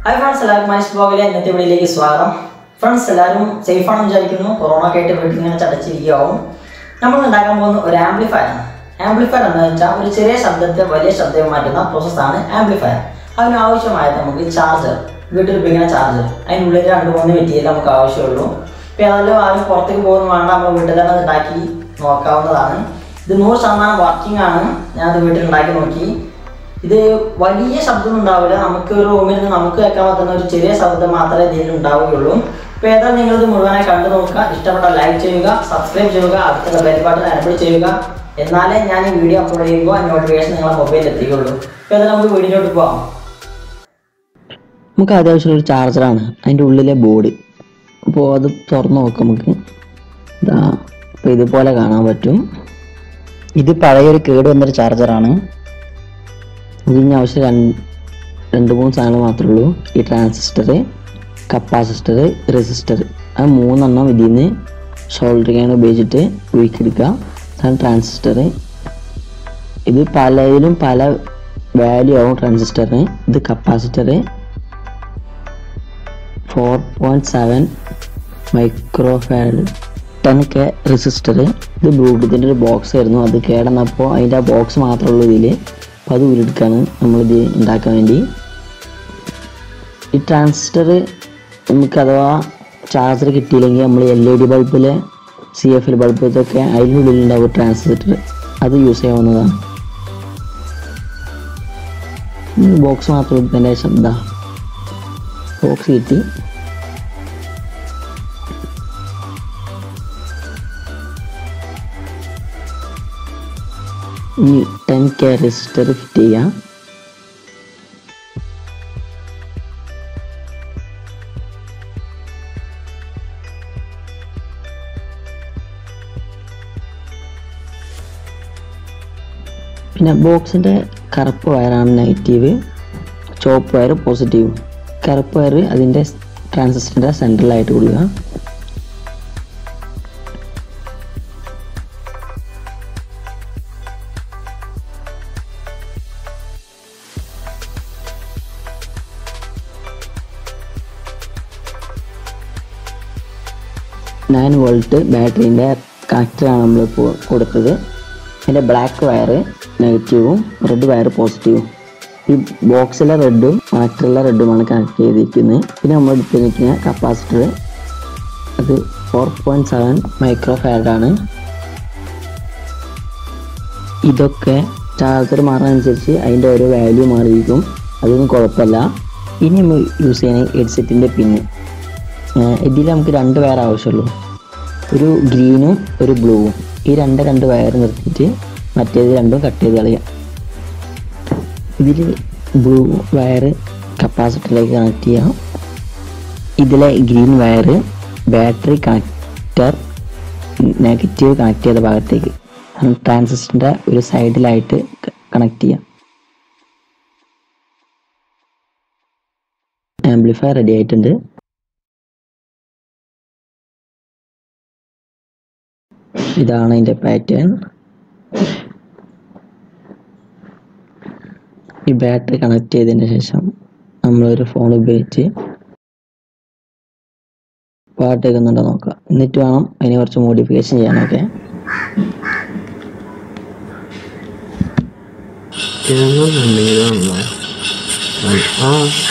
Hi friends എല്ലാവർക്കും മനുഷ്യ ബ്ലോഗിലെ ഇന്നത്തെ വീഡിയോയിലേക്ക് സ്വാഗതം ഫ്രണ്ട്സ് എല്ലാവരും സേഫ് ആണെന്ന് വിചാരിക്കുന്നു കൊറോണ ഒക്കെ ആയിട്ട് വീട്ടിൽ ഇങ്ങനെ ചടച്ചിരിക്കുകയാവും നമ്മൾ ഉണ്ടാക്കാൻ പോകുന്ന ഒരു ആംപ്ലിഫയർ ആണ് ആംപ്ലിഫയർ എന്ന് വെച്ചാൽ ഒരു ചെറിയ ശബ്ദത്തെ വലിയ ശബ്ദം മാറ്റുന്ന പ്രോസസ്സാണ് ആംപ്ലിഫയർ അതിന് ആവശ്യമായത് നമുക്ക് ചാർജർ വീട്ടിൽ ഉപയോഗിക്കുന്ന ചാർജർ അതിനുള്ളിൽ രണ്ട് മൂന്ന് മെറ്റീരിയൽ നമുക്ക് ആവശ്യമുള്ളൂ ഇപ്പോൾ ഏതായാലും ആരും പുറത്തേക്ക് പോകുന്ന വേണ്ട നമ്മൾ വീട്ടിൽ തന്നെ അത് ഉണ്ടാക്കി നോക്കാവുന്നതാണ് ഇത് നൂറ് ശതമാനം വർക്കിംഗ് ആണ് ഞാനത് വീട്ടിൽ ഉണ്ടാക്കി നോക്കി ഇത് വലിയ ശബ്ദം ഉണ്ടാവില്ല നമുക്ക് ഒരു റൂമിൽ നിന്ന് നമുക്ക് കേൾക്കാൻ പറ്റുന്ന ഒരു ചെറിയ ശബ്ദം മാത്രമേ ഇതിൽ ഉണ്ടാവുകയുള്ളൂ അപ്പോൾ ഏതായാലും നിങ്ങളിത് മുഴുവനായി കണ്ടു നോക്കുക ഇഷ്ടപ്പെട്ട ലൈക്ക് ചെയ്യുക സബ്സ്ക്രൈബ് ചെയ്യുക അടുത്തുള്ള ബെൽ ബട്ടൺ എനബിൾ ചെയ്യുക എന്നാലേ ഞാൻ ഈ വീഡിയോ അപ്ലോഡ് ചെയ്യുമ്പോൾ നോട്ടിഫിക്കേഷൻ നിങ്ങളെ മൊബൈലിൽ എത്തിക്കുകയുള്ളൂ അപ്പോൾ ഏതായാലും നമുക്ക് വീഡിയോയിലോട്ട് പോകാം നമുക്ക് അത്യാവശ്യം ഒരു ചാർജറാണ് അതിൻ്റെ ഉള്ളിലെ ബോർഡ് അപ്പോൾ അത് തുറന്ന് നോക്കാം നമുക്ക് ഇതാ അപ്പോൾ ഇതുപോലെ കാണാൻ പറ്റും ഇത് പഴയൊരു കേട് വന്നൊരു ചാർജറാണ് ഇതിന് ആവശ്യം രണ്ട് രണ്ട് മൂന്ന് സാധനങ്ങൾ മാത്രമേ ഉള്ളൂ ഈ ട്രാൻസിസ്റ്റർ കപ്പാസിസ്റ്റർ റെസിസ്റ്റർ ആ മൂന്നെണ്ണം ഇതിൽ നിന്ന് ഷോൾഡറിങ് ഉപയോഗിച്ചിട്ട് ഉരുക്കിയെടുക്കുക അതാണ് ട്രാൻസിസ്റ്റർ ഇത് പലതിലും പല വാല്യൂ ആവും ട്രാൻസിസ്റ്ററിന് ഇത് capacitor four point seven microfarad ten K resistor ഇത് ബ്ലൂടൂത്തിൻ്റെ ഒരു ബോക്സ് ആയിരുന്നു അത് കേടന്നപ്പോൾ അതിൻ്റെ ആ ബോക്സ് മാത്രമേ ഉള്ളൂ ഇതിൽ അപ്പോൾ അത് ഉരുടുക്കാണ് നമ്മളിത് ഉണ്ടാക്കാൻ വേണ്ടി ഈ ട്രാൻസിസ്റ്റർ നമുക്ക് അഥവാ ചാർജർ കിട്ടിയില്ലെങ്കിൽ നമ്മൾ എൽ ഇ ഡി ബൾബിലെ സി എഫ് എൽ ബൾബ് ഇതൊക്കെ അതിനുള്ളിലുണ്ടാവും ട്രാൻസിസ്റ്റർ അത് യൂസ് ചെയ്യാവുന്നതാണ് ബോക്സ് മാത്രം എടുത്തതിൻ്റെ ശബ്ദ ബോക്സ് കിട്ടി ഇനി ടെൻ കെ റെസിസ്റ്റർ ഫിറ്റ് ചെയ്യാം പിന്നെ ബോക്സിൻ്റെ കറുപ്പ് വയറാണ് നെഗറ്റീവ് ചുവപ്പ് വയർ പോസിറ്റീവ് കറുപ്പ് വയർ അതിൻ്റെ ട്രാൻസിസ്റ്ററിൻ്റെ സെൻട്രലായിട്ട് കൊടുക്കുക നയൻ വോൾട്ട് ബാറ്ററീൻ്റെ കണക്ടറാണ് നമ്മളിപ്പോൾ കൊടുത്തത് അതിൻ്റെ ബ്ലാക്ക് വയർ നെഗറ്റീവും റെഡ് വയർ പോസിറ്റീവും ഈ ബോക്സിലെ റെഡും കണക്ടറിലെ റെഡുമാണ് കണക്ട് ചെയ്തിരിക്കുന്നത് പിന്നെ നമ്മൾ എടുത്തിരിക്കുന്ന കപ്പാസിറ്റർ അത് ഫോർ പോയിൻറ്റ് സെവൻ മൈക്രോ ഫാഡാണ് ഇതൊക്കെ ചാർജർ മാറുന്നതനുസരിച്ച് അതിൻ്റെ ഓരോ വാല്യൂ മാറിയിരിക്കും അതൊന്നും കുഴപ്പമില്ല ഇനി നമ്മൾ യൂസ് ചെയ്യുന്ന ഹെഡ്സെറ്റിൻ്റെ പിന്ന് ഇതിൽ നമുക്ക് രണ്ട് വയർ ആവശ്യമുള്ളൂ ഒരു ഗ്രീനും ഒരു ബ്ലൂവും ഈ രണ്ട് രണ്ട് വയർ നിർത്തിയിട്ട് മറ്റേത് രണ്ടും കട്ട് ചെയ്ത് കളയാം ഇതിൽ ബ്ലൂ വയർ കപ്പാസിറ്ററിലേക്ക് കണക്ട് ചെയ്യാം ഇതിലെ green wire battery connector negative connect ചെയ്ത ഭാഗത്തേക്ക് ട്രാൻസിസ്റ്ററിൻ്റെ ഒരു സൈഡിലായിട്ട് കണക്ട് ചെയ്യാം ആംപ്ലിഫയർ റെഡി ആയിട്ടുണ്ട് ഇതാണ് അതിൻ്റെ പാറ്റേൺ ഈ ബാറ്ററി കണക്ട് ചെയ്തതിന് ശേഷം നമ്മളൊരു ഫോൺ ഉപയോഗിച്ച് പാട്ട് കേൾക്കുന്നുണ്ടോ നോക്കാം എന്നിട്ട് വേണം അതിനെ കുറച്ച് മോഡിഫിക്കേഷൻ ചെയ്യാനൊക്കെ ആ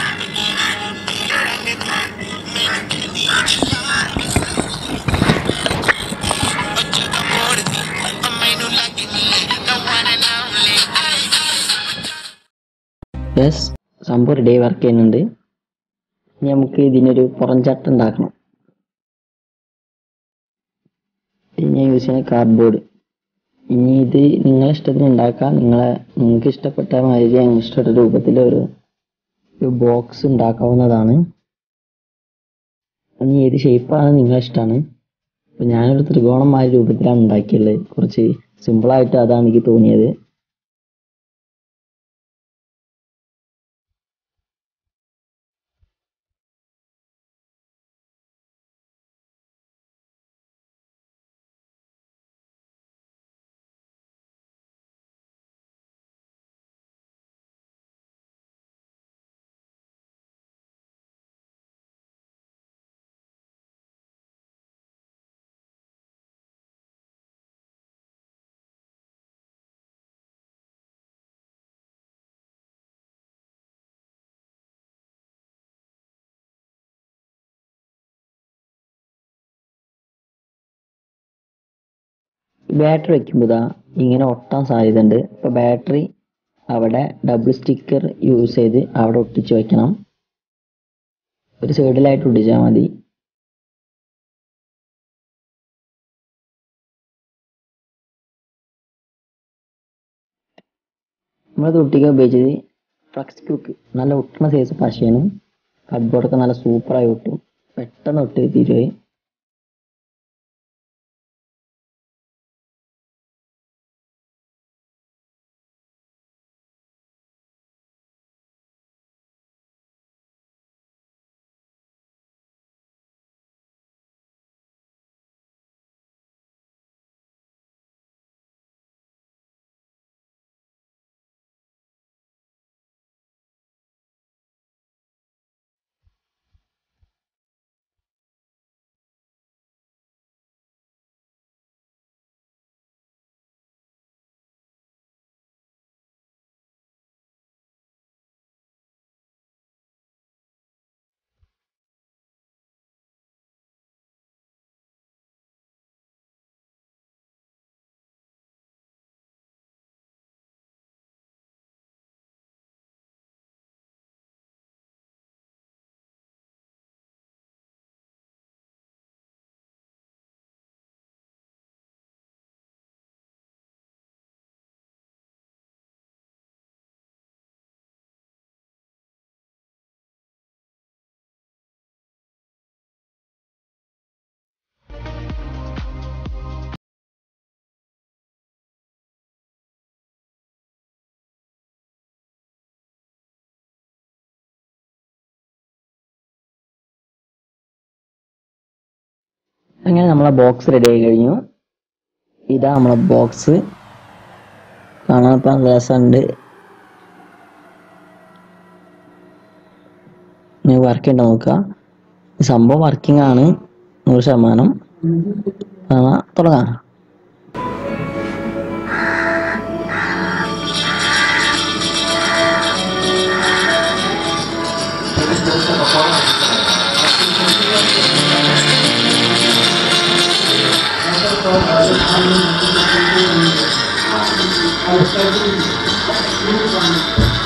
യെസ് സംഭവം റെഡി വർക്ക് ചെയ്യുന്നുണ്ട് ഇനി നമുക്ക് ഇതിനൊരു പുറംചട്ട ഉണ്ടാക്കണം ഇനി ഞാൻ യൂസ് ചെയ്യുന്ന കാർഡ്ബോർഡ് ഇനി ഇത് നിങ്ങളെ ഇഷ്ടത്തിന് ഉണ്ടാക്കാം നിങ്ങളെ നിങ്ങൾക്ക് ഇഷ്ടപ്പെട്ട മാതിരി നിങ്ങൾക്ക് ഇഷ്ടപ്പെട്ട രൂപത്തിൽ ഒരു ഒരു ബോക്സ് ഉണ്ടാക്കാവുന്നതാണ് ഇനി ഏത് ഷേപ്പാണ് നിങ്ങളെ ഇഷ്ടമാണ് അപ്പോൾ ഞാനൊരു ത്രികോണം മാതിരി രൂപത്തിലാണ് ഉണ്ടാക്കിയുള്ളത് കുറച്ച് സിമ്പിളായിട്ട് അതാണ് എനിക്ക് തോന്നിയത് ബാറ്ററി വെക്കുമ്പോൾ ഇതാ ഇങ്ങനെ ഒട്ടാൻ സാധ്യതയുണ്ട് അപ്പോൾ ബാറ്ററി അവിടെ ഡബിൾ സ്റ്റിക്കർ യൂസ് ചെയ്ത് അവിടെ ഒട്ടിച്ച് വെക്കണം ഒരു സൈഡിലായിട്ട് ഒട്ടിച്ചാൽ മതി നമ്മളത് ഒട്ടിക്കാൻ ഉപയോഗിച്ചത് ഫ്ലക്സ് ക്യൂക്ക് നല്ല ഒട്ടുന്ന സൈസ് പശയാണ് കഡ്ബോർഡൊക്കെ നല്ല സൂപ്പറായി ഒട്ടും പെട്ടെന്ന് ഒട്ടി തീരുവേ അങ്ങനെ നമ്മളെ ബോക്സ് റെഡി ആയി കഴിഞ്ഞു ഇതാ നമ്മളെ ബോക്സ് കാണാൻ ഇപ്പം നല്ല രസമുണ്ട് ഇനി വർക്ക് ഉണ്ടോ നോക്കുക ഈ സംഭവം വർക്കിംഗ് ആണ് നൂറ് ശതമാനം കാണാ തുടങ്ങാം Thank you.